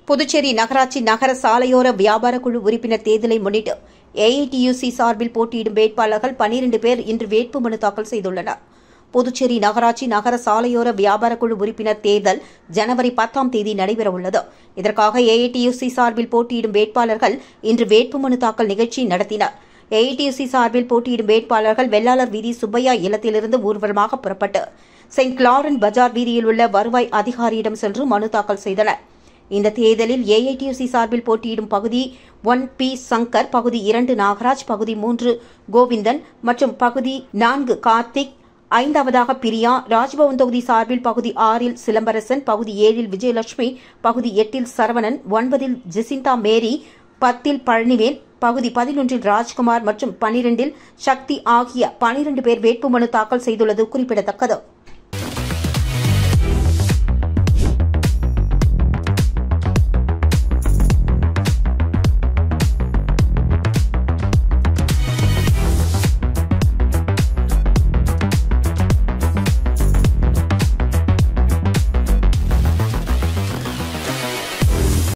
புதுச்சேரி நகராட்சி நகர சாலையோர வியாபார குழு உறுப்பினர் தேர்தலை முன்னிட்டு ஏஐடியூசி சார்பில் போட்டியிடும் வேட்பாளர்கள் பனிரண்டு பேர் இன்று வேட்புமனு தாக்கல் செய்துள்ளனர் புதுச்சேரி நகராட்சி நகர சாலையோர வியாபார குழு உறுப்பினர் தேர்தல் ஜனவரி பத்தாம் தேதி நடைபெறவுள்ளது இதற்காக ஏஐடியூசி சார்பில் போட்டியிடும் வேட்பாளர்கள் இன்று வேட்புமனு தாக்கல் நிகழ்ச்சி நடத்தினர் ஏஐடியூசி சார்பில் போட்டியிடும் வேட்பாளர்கள் வெள்ளாளர் வீதி சுப்பையா இல்லத்திலிருந்து ஊர்வலமாக புறப்பட்டு செயின்ட் கிளாரன் பஜார் வீதியில் உள்ள வருவாய் அதிகாரியிடம் சென்று மனு தாக்கல் செய்தனர் இந்த தேர்தலில் ஏஐடியூசி சார்பில் போட்டியிடும் பகுதி ஒன் பி சங்கர் பகுதி இரண்டு நாகராஜ் பகுதி மூன்று கோவிந்தன் மற்றும் பகுதி நான்கு கார்த்திக் ஐந்தாவதாக பிரியா ராஜ்பவன் தொகுதி சார்பில் பகுதி ஆறில் சிலம்பரசன் பகுதி ஏழில் விஜயலட்சுமி பகுதி எட்டில் சரவணன் ஒன்பதில் ஜெசிந்தா மேரி பத்தில் பழனிவேல் பகுதி பதினொன்றில் ராஜ்குமார் மற்றும் பனிரெண்டில் சக்தி ஆகிய பனிரண்டு பேர் வேட்புமனு தாக்கல் செய்துள்ளது குறிப்பிடத்தக்கது